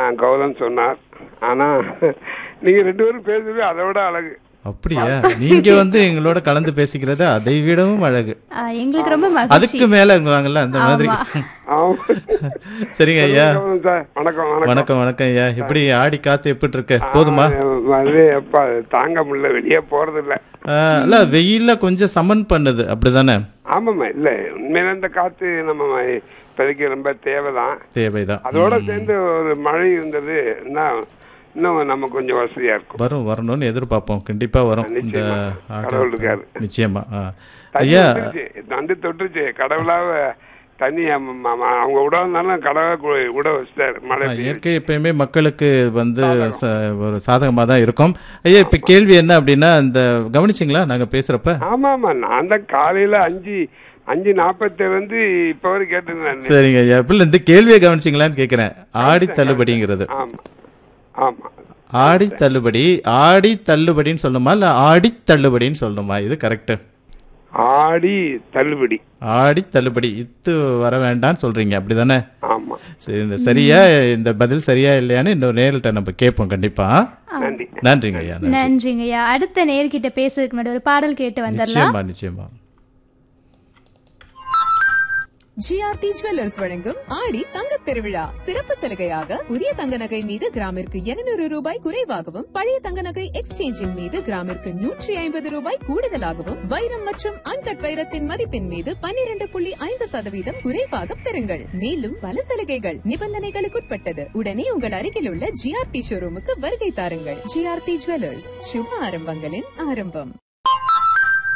கௌதம் சொன்னார் ஆனா நீங்க ரெண்டு பேரும் பேசுறது அதை விட அழகு அப்படியா நீங்க வந்து எங்களோட கலந்து பேசிக்கிறது அதை விடவும் அழகு ஆ, எங்களுக்கு ரொம்ப மகிழ்ச்சி அதுக்கு மேல வாங்கல அந்த மாதிரி ஆமா சரிங்க ஐயா கௌதம் சார் வணக்கம் வணக்கம் வணக்கம் வணக்கம் ஐயா எப்படி ஆடி காத்து எப்படி இருக்கு போதுமா அது எப்பா தாங்க முடியல வெளியே போறது இல்ல ஆ, இல்ல வெயில்ல கொஞ்சம் சமன் பண்ணுது அப்படிதானே ஆமாம்மா இல்ல உண்மையில இந்த காத்து நம்ம இப்போதைக்கு ரொம்ப தேவைதான் தேவைதான் அதோட சேர்ந்து ஒரு மழை இருந்தது இன்னும் இன்னும் நம்ம கொஞ்சம் வசதியா இருக்கும் வரும் வரணும்னு எதிர்பார்ப்போம் கண்டிப்பா வரும் இந்த நிச்சயமா. ஆடி- கடவுள் இருக்காரு. நிச்சயமா ஆ. தண்ணி ஐயா வந்துருச்சு. வந்து தொட்டுருச்சு கடவுளாவ தண்ணி அம்ம- ம- அவங்க விட வந்தாலும் கடவுளா கு- விட வச்சிட்டாரு மழை ஆ, பெய்யுது. இயற்கை எப்பயுமே மக்களுக்கு வந்து ச- ஒரு சாதகமா தான் இருக்கும் ஐயா இப்ப கேள்வி என்ன அப்படின்னா இந்த கவனிச்சிங்களா நாங்க பேசுறப்ப ஆமா ஆமா நான் தான் காலையில அஞ்சு அஞ்சு நாற்பத்தேழு வந்து இப்ப வரைக்கும் கேட்டிருந்தேன் சரிங்க ஐயா இப்ப இந்த கேள்வியை கவனிச்சிங்களான்னு கேக்குறேன் ஆடி தள்ளுபடிங்கிறது ஆமா ஆமா ஆடி தள்ளுபடி ஆடி தள்ளுபடின்னு சொல்லணுமா இல்ல ஆடி தள்ளுபடின்னு சொல்லணுமா இது கரெக்ட் ஆடி தள்ளுபடி ஆடி தள்ளுபடி இத்து வர வேண்டாம்னு சொல்றீங்க அப்படிதானே ஆமா சரி இந்த சரியா இந்த பதில் சரியா இல்லையான்னு இன்னொரு நேரிட்ட நம்ம கேட்போம் கண்டிப்பா நன்றி நன்றிங்க ஐயா நன்றி. நன்றிங்கய்யா அடுத்த நேர்கிட்ட பேசுறதுக்கு முன்னாடி ஒரு பாடல் கேட்டு வந்துடலாம் நிச்சயமா நிச்சயமா ஜிஆர்டி ஜுவல்லர்ஸ் வழங்கும் ஆடி தங்கத் திருவிழா சிறப்பு சலுகையாக புதிய தங்க நகை மீது கிராமிற்கு 200 ரூபாய் குறைவாகவும் பழைய தங்க நகை எக்ஸ்சேஞ்சின் மீது கிராமிற்கு நூற்றி ஐம்பது ரூபாய் கூடுதலாகவும் வைரம் மற்றும் அன்கட் வைரத்தின் மதிப்பின் மீது 12.5% புள்ளி ஐந்து சதவீதம் குறைவாக பெறுங்கள் மேலும் பல சலுகைகள் நிபந்தனைகளுக்குட்பட்டது உடனே உங்கள் அருகில் உள்ள ஜிஆர்டி ஷோரூமுக்கு வருகை தாருங்கள் ஜிஆர்டி ஜுவல்லர்ஸ் சுப ஆரம்பங்களின் ஆரம்பம்